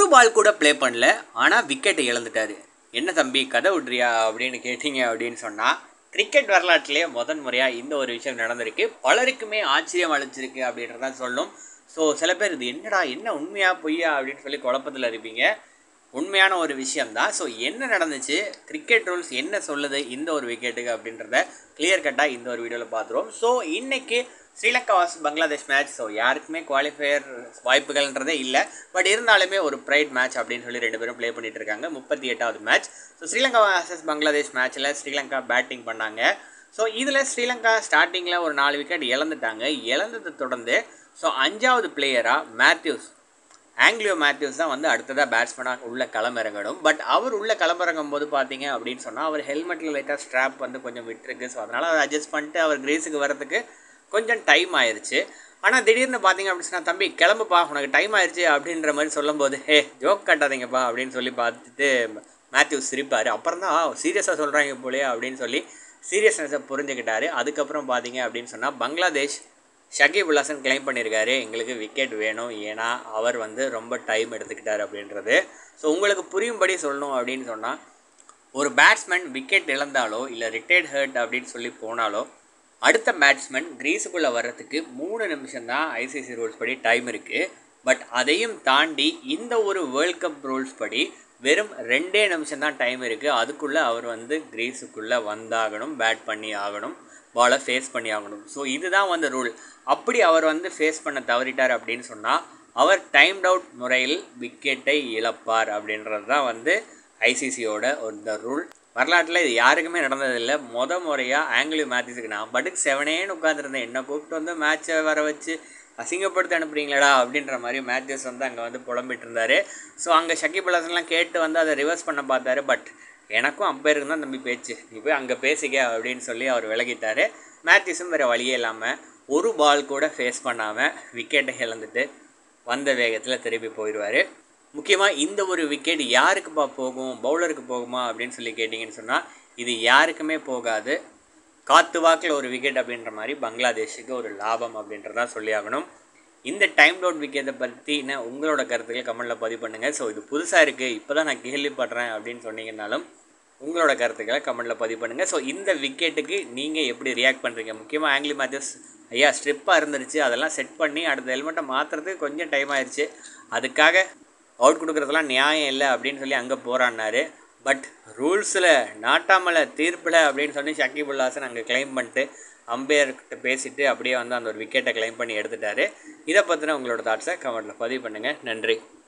ஒரு பால் கூட ப்ளே பண்ணல ஆனால் விக்கெட்டை இழந்துட்டாரு என்ன தம்பி கதை விட்றியா அப்படின்னு கேட்டிங்க அப்படின்னு சொன்னால் கிரிக்கெட் வரலாற்றிலே முதன் முறையாக இந்த ஒரு விஷயம் நடந்திருக்கு பலருக்குமே ஆச்சரியம் அளிச்சிருக்கு அப்படின்றதான் சொல்லணும் ஸோ சில பேர் இது என்னடா என்ன உண்மையா பொய்யா அப்படின்னு சொல்லி குழப்பத்தில் இருப்பீங்க உண்மையான ஒரு விஷயம்தான் ஸோ என்ன நடந்துச்சு கிரிக்கெட் ரூல்ஸ் என்ன சொல்லுது இந்த ஒரு விக்கெட்டுக்கு அப்படின்றத கிளியர் கட்டாக இந்த ஒரு வீடியோவில் பார்த்துருவோம் ஸோ இன்னைக்கு Sri Lanka vs Bangladesh match so யாருக்குமே குவாலிஃபயர் வாய்ப்புகள்ன்றதே இல்லை பட் இருந்தாலுமே ஒரு ப்ரைட் மேட்ச் அப்படின்னு சொல்லி ரெண்டு பேரும் ப்ளே பண்ணிட்டு இருக்காங்க முப்பத்தி எட்டாவது match so Sri Lanka versus Bangladesh மேட்ச்சில் ஸ்ரீலங்கா பேட்டிங் பண்ணாங்க ஸோ இதில் ஸ்ரீலங்கா ஸ்டார்டிங்கில் ஒரு நாலு விக்கெட் இழந்துட்டாங்க இழந்ததை தொடர்ந்து ஸோ அஞ்சாவது பிளேயராக மேத்யூஸ் ஆங்கிலியோ மேத்யூஸ் தான் வந்து அடுத்ததாக பேட்ஸ்மேனாக உள்ள களமிறங்கணும் பட் அவர் உள்ள களமிறங்கும் போது பார்த்தீங்க அப்படின்னு சொன்னால் அவர் ஹெல்மெட்டில் லைட்டாக ஸ்ட்ராப் வந்து கொஞ்சம் விட்டுருக்கு ஸோ அதனால் அதை அட்ஜஸ்ட் பண்ணிட்டு அவர் கிரேஸுக்கு வரதுக்கு கொஞ்சம் டைம் ஆயிடுச்சு ஆனால் திடீர்னு பார்த்தீங்க அப்படின்னு சொன்னால் தம்பி கிளம்புப்பா உனக்கு டைம் ஆயிடுச்சு அப்படின்ற மாதிரி சொல்லும்போது ஹே ஜோக் கட்டாதீங்கப்பா அப்படின்னு சொல்லி பார்த்துட்டு மேத்யூஸ் சிரிப்பார் அப்புறம் தான் சீரியஸாக சொல்கிறாங்க போலயே அப்படின்னு சொல்லி சீரியஸ்னஸை புரிஞ்சுக்கிட்டாரு அதுக்கப்புறம் பார்த்தீங்க அப்படின்னு சொன்னால் பங்களாதேஷ் ஷகீப் உல்லாசன் கிளைம் பண்ணியிருக்காரு எங்களுக்கு விக்கெட் வேணும் ஏன்னா அவர் வந்து ரொம்ப டைம் எடுத்துக்கிட்டார் அப்படின்றது ஸோ உங்களுக்கு புரியும்படி சொல்லணும் அப்படின்னு சொன்னால் ஒரு பேட்ஸ்மேன் விக்கெட் இழந்தாலோ இல்லை ரிட்டையர்ட் ஹர்ட் அப்படின்னு சொல்லி போனாலோ அடுத்த பேட்ஸ்மேன் கிரீஸுக்குள்ளே வர்றதுக்கு மூணு நிமிஷம் தான் ஐசிசி ரூல்ஸ் படி டைம் இருக்குது பட் அதையும் தாண்டி இந்த ஒரு வேர்ல்ட் கப் ரூல்ஸ் படி வெறும் ரெண்டே நிமிஷம் தான் டைம் இருக்குது அதுக்குள்ளே அவர் வந்து கிரீஸுக்குள்ளே வந்தாகணும் பேட் பண்ணி ஆகணும் பாலை ஃபேஸ் பண்ணி ஆகணும் ஸோ இதுதான் வந்து ரூல் அப்படி அவர் வந்து ஃபேஸ் பண்ண தவறிட்டார் அப்படின்னு சொன்னால் அவர் டைம்ட் அவுட் முறையில் விக்கெட்டை இழப்பார் அப்படின்றது தான் வந்து ஐசிசியோட ஒரு ரூல் வரலாற்றில் இது யாருக்குமே நடந்ததில்லை மொத முறையாக ஆங்கிலோ மேத்யூஸுக்கு நான் பட்டுக்கு செவனேன்னு உட்காந்துருந்தேன் என்னை கூப்பிட்டு வந்து மேட்ச்சை வர வச்சு அசிங்கப்படுத்தி அனுப்புறீங்களடா அப்படின்ற மாதிரி மேத்யூஸ் வந்து அங்கே வந்து புலம்பிட்டு இருந்தார் ஸோ அங்கே ஷக்கிப் அலாசன்லாம் கேட்டு வந்து அதை ரிவர்ஸ் பண்ண பார்த்தாரு பட் எனக்கும் அம்பையருக்கு தான் தம்பி பேச்சு நீ போய் அங்கே பேசிக்க அப்படின்னு சொல்லி அவர் விலகிட்டார் மேத்யூஸும் வேறு வழியே இல்லாமல் ஒரு பால் கூட ஃபேஸ் பண்ணாமல் விக்கெட்டை இழந்துட்டு வந்த வேகத்தில் திருப்பி போயிடுவார் முக்கியமாக இந்த ஒரு விக்கெட் யாருக்குப்பா போகும் பவுலருக்கு போகுமா அப்படின்னு சொல்லி கேட்டிங்கன்னு சொன்னால் இது யாருக்குமே போகாது காத்து வாக்கில் ஒரு விக்கெட் அப்படின்ற மாதிரி பங்களாதேஷுக்கு ஒரு லாபம் அப்படின்றதான் சொல்லி ஆகணும் இந்த டைம் டவுட் விக்கெட்டை பற்றின உங்களோட கருத்துக்களை கமெண்ட்டில் பதிவு பண்ணுங்கள் ஸோ இது புதுசாக இருக்குது இப்போ தான் நான் கேள்விப்படுறேன் அப்படின்னு சொன்னீங்கன்னாலும் உங்களோட கருத்துக்களை கமெண்ட்டில் பதிவு பண்ணுங்கள் ஸோ இந்த விக்கெட்டுக்கு நீங்கள் எப்படி ரியாக்ட் பண்ணுறீங்க முக்கியமாக ஆங்கிலி மேட்சஸ் ஐயா ஸ்ட்ரிப்பாக இருந்துருச்சு அதெல்லாம் செட் பண்ணி அடுத்த ஹெல்மெட்டை மாற்றுறதுக்கு கொஞ்சம் டைம் ஆயிடுச்சு அதுக்காக அவுட் கொடுக்குறதெல்லாம் நியாயம் இல்லை அப்படின்னு சொல்லி அங்கே போராடினாரு பட் ரூல்ஸில் நாட்டாமலை தீர்ப்பில் அப்படின்னு சொல்லி ஷக்கீப் உல்லாசன் அங்கே கிளைம் பண்ணிட்டு அம்பையர்கிட்ட பேசிட்டு அப்படியே வந்து அந்த ஒரு விக்கெட்டை கிளைம் பண்ணி எடுத்துட்டாரு இதை பற்றின உங்களோட தாட்ஸை கமெண்ட்டில் பதிவு பண்ணுங்கள் நன்றி